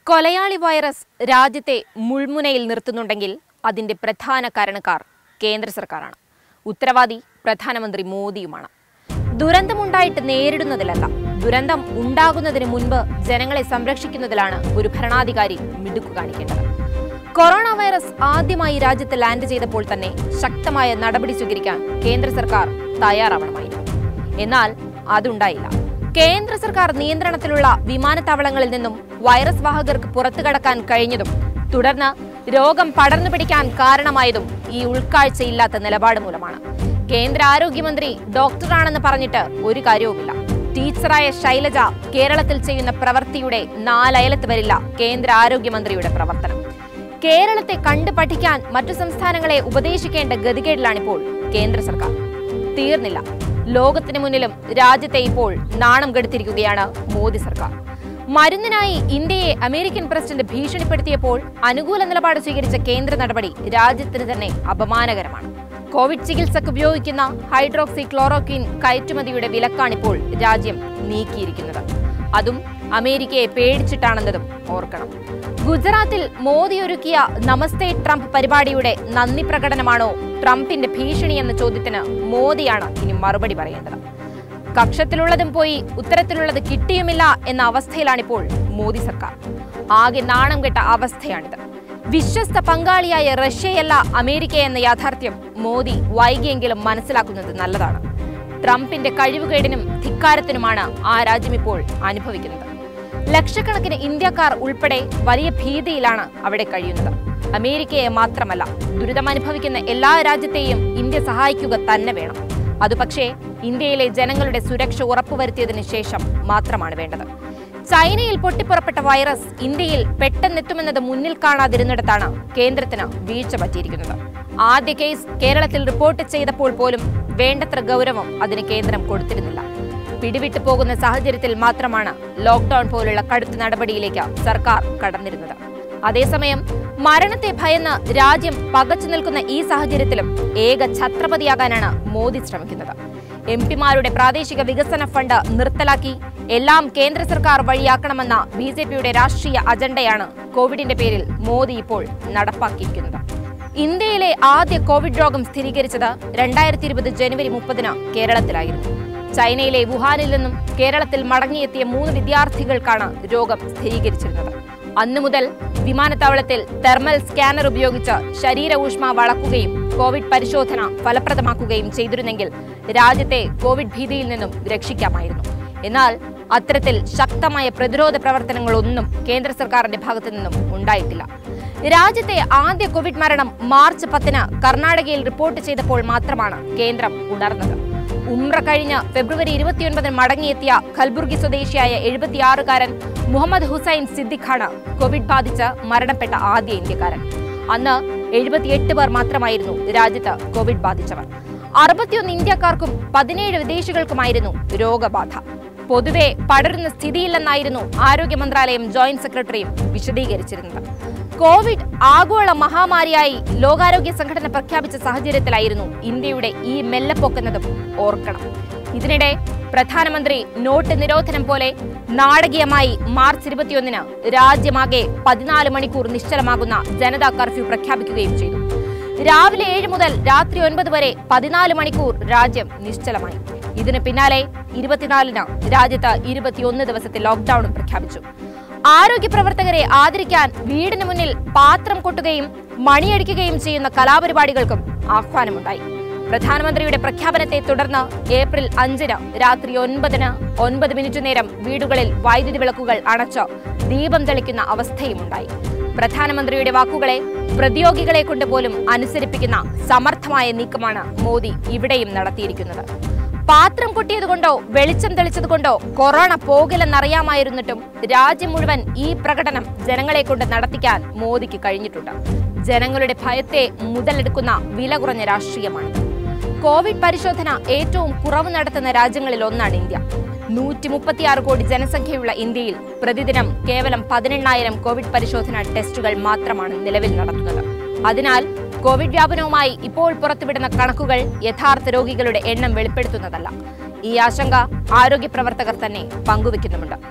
കൊലയാളി വൈറസ് രാജ്യത്തെ മുൾമുനയിൽ നിർത്തുന്നുണ്ടെങ്കിൽ അതിന്റെ പ്രധാന കാരണക്കാർ കേന്ദ്ര സർക്കാരാണ് ഉത്തരവാദി പ്രധാനമന്ത്രി മോദിയുമാണ് ദുരന്തമുണ്ടായിട്ട് നേരിടുന്നതിലല്ല ദുരന്തം ഉണ്ടാകുന്നതിന് മുൻപ് ജനങ്ങളെ സംരക്ഷിക്കുന്നതിലാണ് ഒരു ഭരണാധികാരി മിടുക്കു കാണിക്കേണ്ടത് കൊറോണ വൈറസ് ആദ്യമായി രാജ്യത്ത് ലാൻഡ് ചെയ്തപ്പോൾ തന്നെ ശക്തമായ നടപടി സ്വീകരിക്കാൻ കേന്ദ്ര സർക്കാർ തയ്യാറാവണമായിരുന്നു എന്നാൽ അതുണ്ടായില്ല കേന്ദ്ര സർക്കാർ നിയന്ത്രണത്തിലുള്ള വിമാനത്താവളങ്ങളിൽ നിന്നും വൈറസ് വാഹകർക്ക് പുറത്തു കടക്കാൻ കഴിഞ്ഞതും തുടർന്ന് രോഗം പടർന്നു പിടിക്കാൻ കാരണമായതും ഈ ഉൾക്കാഴ്ചയില്ലാത്ത നിലപാട് മൂലമാണ് കേന്ദ്ര ആരോഗ്യമന്ത്രി ഡോക്ടറാണെന്ന് പറഞ്ഞിട്ട് ഒരു കാര്യവുമില്ല ടീച്ചറായ ശൈലജ കേരളത്തിൽ ചെയ്യുന്ന പ്രവൃത്തിയുടെ നാലയലത്ത് വരില്ല കേന്ദ്ര ആരോഗ്യമന്ത്രിയുടെ പ്രവർത്തനം കേരളത്തെ കണ്ടു പഠിക്കാൻ മറ്റു സംസ്ഥാനങ്ങളെ ഉപദേശിക്കേണ്ട ഗതികേടിലാണിപ്പോൾ കേന്ദ്ര സർക്കാർ തീർന്നില്ല ലോകത്തിന് മുന്നിലും രാജ്യത്തെ ഇപ്പോൾ നാണം കെടുത്തിരിക്കുകയാണ് മോദി സർക്കാർ മരുന്നിനായി ഇന്ത്യയെ അമേരിക്കൻ പ്രസിഡന്റ് ഭീഷണിപ്പെടുത്തിയപ്പോൾ അനുകൂല നിലപാട് സ്വീകരിച്ച കേന്ദ്ര നടപടി രാജ്യത്തിന് തന്നെ അപമാനകരമാണ് കോവിഡ് ചികിത്സക്ക് ഉപയോഗിക്കുന്ന ഹൈഡ്രോക്സി ക്ലോറോക്വിൻ കയറ്റുമതിയുടെ വിലക്കാണിപ്പോൾ രാജ്യം നീക്കിയിരിക്കുന്നത് അതും അമേരിക്കയെ പേടിച്ചിട്ടാണെന്നതും ഓർക്കണം ഗുജറാത്തിൽ മോദി ഒരുക്കിയ നമസ്തേ ട്രംപ് പരിപാടിയുടെ നന്ദി പ്രകടനമാണോ ട്രംപിന്റെ ഭീഷണി എന്ന ചോദ്യത്തിന് മോദിയാണ് ഇനി മറുപടി പറയേണ്ടത് കക്ഷത്തിലുള്ളതും പോയി ഉത്തരത്തിലുള്ളത് കിട്ടിയുമില്ല എന്ന അവസ്ഥയിലാണിപ്പോൾ മോദി സർക്കാർ ആകെ നാണം കെട്ട അവസ്ഥയാണിത് വിശ്വസ്ത പങ്കാളിയായ റഷ്യയല്ല അമേരിക്ക എന്ന യാഥാർത്ഥ്യം മോദി വൈകിയെങ്കിലും മനസ്സിലാക്കുന്നത് നല്ലതാണ് ട്രംപിന്റെ കഴിവുകേടിനും ധിക്കാരത്തിനുമാണ് ആ രാജ്യം ഇപ്പോൾ അനുഭവിക്കുന്നത് ലക്ഷക്കണക്കിന് ഇന്ത്യക്കാർ ഉൾപ്പെടെ വലിയ ഭീതിയിലാണ് അവിടെ കഴിയുന്നത് അമേരിക്കയെ മാത്രമല്ല ദുരിതമനുഭവിക്കുന്ന എല്ലാ രാജ്യത്തെയും ഇന്ത്യ സഹായിക്കുക തന്നെ വേണം അത് പക്ഷേ ഇന്ത്യയിലെ ജനങ്ങളുടെ സുരക്ഷ ഉറപ്പുവരുത്തിയതിനു ശേഷം മാത്രമാണ് വേണ്ടത് ചൈനയിൽ പൊട്ടിപ്പുറപ്പെട്ട വൈറസ് ഇന്ത്യയിൽ പെട്ടെന്നെത്തുമെന്നത് മുന്നിൽ കാണാതിരുന്നിടത്താണ് കേന്ദ്രത്തിന് വീഴ്ച പറ്റിയിരിക്കുന്നത് ആദ്യ കേസ് കേരളത്തിൽ റിപ്പോർട്ട് ചെയ്തപ്പോൾ പോലും വേണ്ടത്ര ഗൗരവം അതിന് കേന്ദ്രം കൊടുത്തിരുന്നില്ല പിടിവിട്ടു പോകുന്ന സാഹചര്യത്തിൽ മാത്രമാണ് ലോക്ഡൌൺ പോലുള്ള കടുത്ത നടപടിയിലേക്ക് സർക്കാർ കടന്നിരുന്നത് അതേസമയം മരണത്തെ ഭയന്ന് രാജ്യം പകച്ചു നിൽക്കുന്ന ഈ സാഹചര്യത്തിലും ഏക ഛത്രപതിയാകാനാണ് മോദി ശ്രമിക്കുന്നത് എം പിമാരുടെ പ്രാദേശിക വികസന ഫണ്ട് നിർത്തലാക്കി എല്ലാം കേന്ദ്ര സർക്കാർ വഴിയാക്കണമെന്ന ബി ജെ പിയുടെ രാഷ്ട്രീയ അജണ്ടയാണ് കോവിഡിന്റെ പേരിൽ മോദി ഇപ്പോൾ നടപ്പാക്കിയിരിക്കുന്നത് ഇന്ത്യയിലെ ആദ്യ കോവിഡ് രോഗം സ്ഥിരീകരിച്ചത് രണ്ടായിരത്തി ഇരുപത് ജനുവരി മുപ്പതിന് കേരളത്തിലായിരുന്നു ചൈനയിലെ വുഹാനിൽ നിന്നും കേരളത്തിൽ മടങ്ങിയെത്തിയ മൂന്ന് വിദ്യാർത്ഥികൾക്കാണ് രോഗം സ്ഥിരീകരിച്ചിരുന്നത് അന്നു മുതൽ വിമാനത്താവളത്തിൽ തെർമൽ സ്കാനർ ഉപയോഗിച്ച് ശരീര ഊഷ്മാവ് അളക്കുകയും കോവിഡ് പരിശോധന ഫലപ്രദമാക്കുകയും ചെയ്തിരുന്നെങ്കിൽ രാജ്യത്തെ കോവിഡ് ഭീതിയിൽ നിന്നും രക്ഷിക്കാമായിരുന്നു എന്നാൽ അത്തരത്തിൽ ശക്തമായ പ്രതിരോധ പ്രവർത്തനങ്ങളൊന്നും കേന്ദ്ര സർക്കാരിന്റെ ഭാഗത്തു നിന്നും ഉണ്ടായിട്ടില്ല രാജ്യത്തെ ആദ്യ കോവിഡ് മരണം മാർച്ച് പത്തിന് കർണാടകയിൽ റിപ്പോർട്ട് ചെയ്തപ്പോൾ മാത്രമാണ് കേന്ദ്രം ഉണർന്നത് ഉംറ കഴിഞ്ഞ് ഫെബ്രുവരി ഇരുപത്തിയൊൻപതിന് മടങ്ങിയെത്തിയ ഖൽബുർഗി സ്വദേശിയായ എഴുപത്തിയാറുകാരൻ മുഹമ്മദ് ഹുസൈൻ സിദ്ദിഖാണ് കോവിഡ് ബാധിച്ച് മരണപ്പെട്ട ആദ്യ ഇന്ത്യക്കാരൻ അന്ന് എഴുപത്തിയെട്ട് പേർ മാത്രമായിരുന്നു രാജ്യത്ത് കോവിഡ് ബാധിച്ചവർ അറുപത്തിയൊന്ന് ഇന്ത്യക്കാർക്കും പതിനേഴ് വിദേശികൾക്കുമായിരുന്നു രോഗബാധ പൊതുവെ പടരുന്ന സ്ഥിതിയില്ലെന്നായിരുന്നു ആരോഗ്യ മന്ത്രാലയം ജോയിന്റ് സെക്രട്ടറിയും വിശദീകരിച്ചിരുന്നത് കോവിഡ് ആഗോള മഹാമാരിയായി ലോകാരോഗ്യ സംഘടന പ്രഖ്യാപിച്ച സാഹചര്യത്തിലായിരുന്നു ഇന്ത്യയുടെ ഈ മെല്ലെപ്പൊക്കുന്നതും ഓർക്കണം ഇതിനിടെ പ്രധാനമന്ത്രി നോട്ട് നിരോധനം പോലെ നാടകീയമായി മാർച്ച് ഇരുപത്തിയൊന്നിന് രാജ്യമാകെ പതിനാല് മണിക്കൂർ നിശ്ചലമാകുന്ന ജനതാ കർഫ്യൂ പ്രഖ്യാപിക്കുകയും ചെയ്തു രാവിലെ ഏഴ് മുതൽ രാത്രി ഒൻപത് വരെ പതിനാല് മണിക്കൂർ രാജ്യം നിശ്ചലമായി ഇതിന് പിന്നാലെ ഇരുപത്തിനാലിന് രാജ്യത്ത് ഇരുപത്തിയൊന്ന് ദിവസത്തെ ലോക്ഡൌണും പ്രഖ്യാപിച്ചു ആരോഗ്യ പ്രവർത്തകരെ ആദരിക്കാൻ വീടിന് മുന്നിൽ പാത്രം കൊട്ടുകയും മണിയടിക്കുകയും ചെയ്യുന്ന കലാപരിപാടികൾക്കും ആഹ്വാനമുണ്ടായി പ്രധാനമന്ത്രിയുടെ പ്രഖ്യാപനത്തെ തുടർന്ന് ഏപ്രിൽ അഞ്ചിന് രാത്രി ഒൻപതിന് ഒൻപത് മിനിറ്റ് നേരം വീടുകളിൽ വൈദ്യുതി വിളക്കുകൾ അണച്ച് ദീപം തെളിക്കുന്ന അവസ്ഥയുമുണ്ടായി പ്രധാനമന്ത്രിയുടെ വാക്കുകളെ പ്രതിയോഗികളെ കൊണ്ട് പോലും അനുസരിപ്പിക്കുന്ന സമർത്ഥമായ നീക്കമാണ് മോദി ഇവിടെയും നടത്തിയിരിക്കുന്നത് പാത്രം കൊട്ടിയതുകൊണ്ടോ വെളിച്ചം തെളിച്ചതുകൊണ്ടോ കൊറോണ പോകില്ലെന്നറിയാമായിരുന്നിട്ടും രാജ്യം മുഴുവൻ ഈ പ്രകടനം ജനങ്ങളെ കൊണ്ട് നടത്തിക്കാൻ മോദിക്ക് കഴിഞ്ഞിട്ടുണ്ട് ജനങ്ങളുടെ ഭയത്തെ മുതലെടുക്കുന്ന വില കുറഞ്ഞ രാഷ്ട്രീയമാണ് കോവിഡ് പരിശോധന ഏറ്റവും കുറവ് നടത്തുന്ന രാജ്യങ്ങളിൽ ഒന്നാണ് ഇന്ത്യ നൂറ്റി മുപ്പത്തിയാറ് കോടി ജനസംഖ്യയുള്ള ഇന്ത്യയിൽ പ്രതിദിനം കേവലം പതിനെണ്ണായിരം കോവിഡ് പരിശോധന ടെസ്റ്റുകൾ മാത്രമാണ് നിലവിൽ നടത്തുന്നത് അതിനാൽ കോവിഡ് വ്യാപനവുമായി ഇപ്പോൾ പുറത്തുവിടുന്ന കണക്കുകൾ യഥാർത്ഥ രോഗികളുടെ എണ്ണം വെളിപ്പെടുത്തുന്നതല്ല ഈ ആശങ്ക ആരോഗ്യ പ്രവർത്തകർ തന്നെ പങ്കുവെക്കുന്നുമുണ്ട്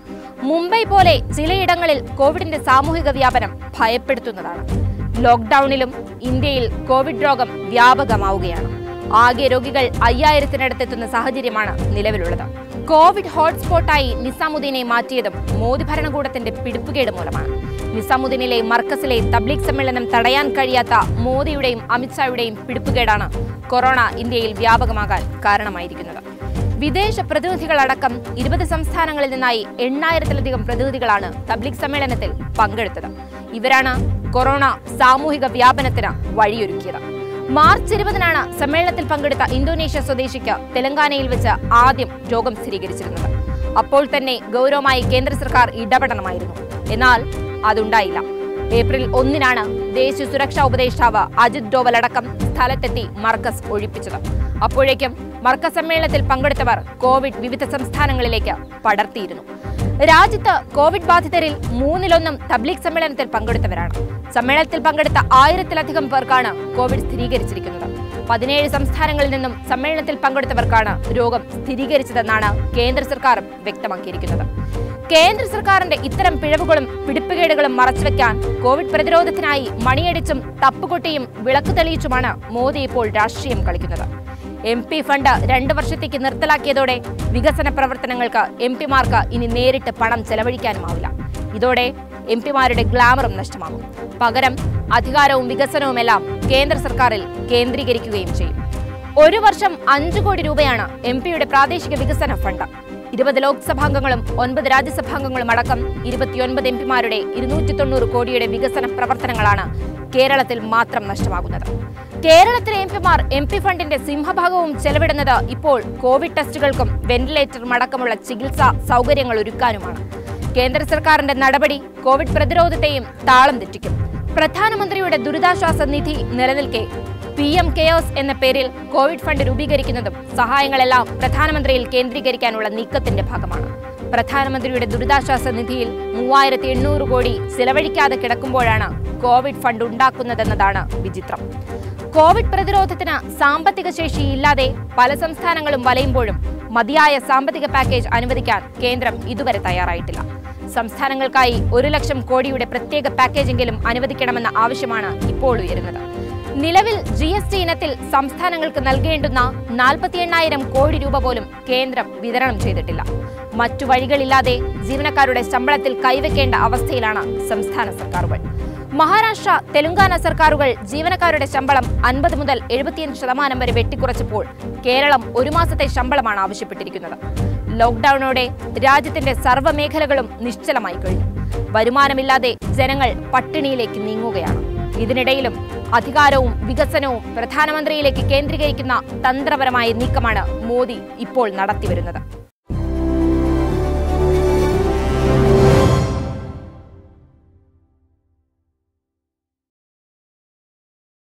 മുംബൈ പോലെ ചിലയിടങ്ങളിൽ കോവിഡിന്റെ സാമൂഹിക വ്യാപനം ഭയപ്പെടുത്തുന്നതാണ് ലോക്ക്ഡൌണിലും ഇന്ത്യയിൽ കോവിഡ് രോഗം വ്യാപകമാവുകയാണ് ആകെ രോഗികൾ അയ്യായിരത്തിനടുത്തെത്തുന്ന സാഹചര്യമാണ് നിലവിലുള്ളത് കോവിഡ് ഹോട്ട്സ്പോട്ടായി നിസാമുദ്ദീനെ മാറ്റിയതും മോദി ഭരണകൂടത്തിന്റെ പിടിപ്പുകേട് മൂലമാണ് നിസാമുദ്ദീനിലെ മർക്കസിലെ തബ്ലീഗ് സമ്മേളനം തടയാൻ കഴിയാത്ത മോദിയുടെയും അമിത്ഷായുടെയും പിടിപ്പുകേടാണ് കൊറോണ ഇന്ത്യയിൽ വ്യാപകമാകാൻ കാരണമായിരിക്കുന്നത് വിദേശ പ്രതിനിധികളടക്കം ഇരുപത് സംസ്ഥാനങ്ങളിൽ നിന്നായി എണ്ണായിരത്തിലധികം പ്രതിനിധികളാണ് തബ്ലീഗ് സമ്മേളനത്തിൽ പങ്കെടുത്തത് ഇവരാണ് കൊറോണ സാമൂഹിക വ്യാപനത്തിന് വഴിയൊരുക്കിയത് മാർച്ച് ഇരുപതിനാണ് സമ്മേളനത്തിൽ പങ്കെടുത്ത ഇന്തോനേഷ്യ സ്വദേശിക്ക് തെലങ്കാനയിൽ വെച്ച് ആദ്യം രോഗം സ്ഥിരീകരിച്ചിരുന്നത് അപ്പോൾ തന്നെ ഗൗരവമായി കേന്ദ്ര സർക്കാർ ഇടപെടണമായിരുന്നു എന്നാൽ അതുണ്ടായില്ല ഏപ്രിൽ ഒന്നിനാണ് ദേശീയ സുരക്ഷാ ഉപദേഷ്ടാവ് അജിത് ഡോവൽ അടക്കം സ്ഥലത്തെത്തി മർക്കസ് ഒഴിപ്പിച്ചത് അപ്പോഴേക്കും മർക്കസ് സമ്മേളനത്തിൽ പങ്കെടുത്തവർ കോവിഡ് വിവിധ സംസ്ഥാനങ്ങളിലേക്ക് പടർത്തിയിരുന്നു രാജ്യത്ത് കോവിഡ് ബാധിതരിൽ മൂന്നിലൊന്നും തബ്ലീഗ് സമ്മേളനത്തിൽ പങ്കെടുത്തവരാണ് സമ്മേളനത്തിൽ പങ്കെടുത്ത ആയിരത്തിലധികം പേർക്കാണ് കോവിഡ് സ്ഥിരീകരിച്ചിരിക്കുന്നത് പതിനേഴ് സംസ്ഥാനങ്ങളിൽ നിന്നും സമ്മേളനത്തിൽ പങ്കെടുത്തവർക്കാണ് രോഗം സ്ഥിരീകരിച്ചതെന്നാണ് കേന്ദ്ര സർക്കാർ വ്യക്തമാക്കിയിരിക്കുന്നത് കേന്ദ്ര സർക്കാരിന്റെ ഇത്തരം പിഴവുകളും പിടിപ്പുകേടുകളും മറച്ചുവെക്കാൻ കോവിഡ് പ്രതിരോധത്തിനായി മണിയടിച്ചും തപ്പുകൊട്ടിയും വിളക്ക് തെളിയിച്ചുമാണ് മോദി ഇപ്പോൾ രാഷ്ട്രീയം കളിക്കുന്നത് എം പി ഫണ്ട് രണ്ടു വർഷത്തേക്ക് നിർത്തലാക്കിയതോടെ വികസന പ്രവർത്തനങ്ങൾക്ക് എം പിമാർക്ക് ഇനി നേരിട്ട് പണം ചെലവഴിക്കാനുമാവില്ല ഇതോടെ എം പിമാരുടെ ഗ്ലാമറും നഷ്ടമാകും പകരം അധികാരവും വികസനവുമെല്ലാം കേന്ദ്ര സർക്കാരിൽ കേന്ദ്രീകരിക്കുകയും ചെയ്യും ഒരു വർഷം അഞ്ചു കോടി രൂപയാണ് എം പിയുടെ പ്രാദേശിക വികസന ഫണ്ട് ഇരുപത് ലോക്സഭാംഗങ്ങളും ഒൻപത് രാജ്യസഭാംഗങ്ങളും അടക്കം ഇരുപത്തിയൊൻപത് എം പിമാരുടെ ഇരുന്നൂറ്റി തൊണ്ണൂറ് കോടിയുടെ വികസന പ്രവർത്തനങ്ങളാണ് കേരളത്തിൽ മാത്രം നഷ്ടമാകുന്നത് കേരളത്തിലെ എം പിമാർ എം പി ഫണ്ടിന്റെ സിംഹഭാഗവും ചെലവിടുന്നത് ഇപ്പോൾ കോവിഡ് ടെസ്റ്റുകൾക്കും വെന്റിലേറ്ററും അടക്കമുള്ള ചികിത്സാ സൗകര്യങ്ങൾ ഒരുക്കാനുമാണ് കേന്ദ്ര സർക്കാരിന്റെ നടപടി കോവിഡ് പ്രതിരോധത്തെയും താളം തെറ്റിക്കും പ്രധാനമന്ത്രിയുടെ ദുരിതാശ്വാസ നിധി നിലനിൽക്കെ പി എം കെയോസ് എന്ന പേരിൽ കോവിഡ് ഫണ്ട് രൂപീകരിക്കുന്നതും സഹായങ്ങളെല്ലാം പ്രധാനമന്ത്രിയിൽ കേന്ദ്രീകരിക്കാനുള്ള നീക്കത്തിന്റെ ഭാഗമാണ് പ്രധാനമന്ത്രിയുടെ ദുരിതാശ്വാസ നിധിയിൽ മൂവായിരത്തി എണ്ണൂറ് കോടി ചിലവഴിക്കാതെ കിടക്കുമ്പോഴാണ് കോവിഡ് ഫണ്ട് ഉണ്ടാക്കുന്നതെന്നതാണ് വിചിത്രം കോവിഡ് പ്രതിരോധത്തിന് സാമ്പത്തിക ശേഷി ഇല്ലാതെ പല സംസ്ഥാനങ്ങളും വലയുമ്പോഴും മതിയായ സാമ്പത്തിക പാക്കേജ് അനുവദിക്കാൻ കേന്ദ്രം ഇതുവരെ തയ്യാറായിട്ടില്ല സംസ്ഥാനങ്ങൾക്കായി ഒരു ലക്ഷം കോടിയുടെ പ്രത്യേക പാക്കേജെങ്കിലും അനുവദിക്കണമെന്ന ആവശ്യമാണ് ഇപ്പോൾ ഉയരുന്നത് നിലവിൽ ജി എസ് ടി ഇനത്തിൽ സംസ്ഥാനങ്ങൾക്ക് നൽകേണ്ടുന്ന നാൽപ്പത്തി എണ്ണായിരം കോടി രൂപ പോലും കേന്ദ്രം വിതരണം ചെയ്തിട്ടില്ല മറ്റു വഴികളില്ലാതെ ജീവനക്കാരുടെ ശമ്പളത്തിൽ കൈവയ്ക്കേണ്ട അവസ്ഥയിലാണ് സംസ്ഥാന സർക്കാരുകൾ മഹാരാഷ്ട്ര തെലങ്കാന സർക്കാരുകൾ ജീവനക്കാരുടെ ശമ്പളം അൻപത് മുതൽ എഴുപത്തിയഞ്ച് ശതമാനം വരെ വെട്ടിക്കുറച്ചപ്പോൾ കേരളം ഒരു മാസത്തെ ശമ്പളമാണ് ആവശ്യപ്പെട്ടിരിക്കുന്നത് ലോക്ക്ഡൌണോടെ രാജ്യത്തിന്റെ സർവ്വ മേഖലകളും നിശ്ചലമായി കഴിഞ്ഞു വരുമാനമില്ലാതെ ജനങ്ങൾ പട്ടിണിയിലേക്ക് നീങ്ങുകയാണ് ഇതിനിടയിലും അധികാരവും വികസനവും പ്രധാനമന്ത്രിയിലേക്ക് കേന്ദ്രീകരിക്കുന്ന തന്ത്രപരമായ നീക്കമാണ് മോദി ഇപ്പോൾ നടത്തിവരുന്നത്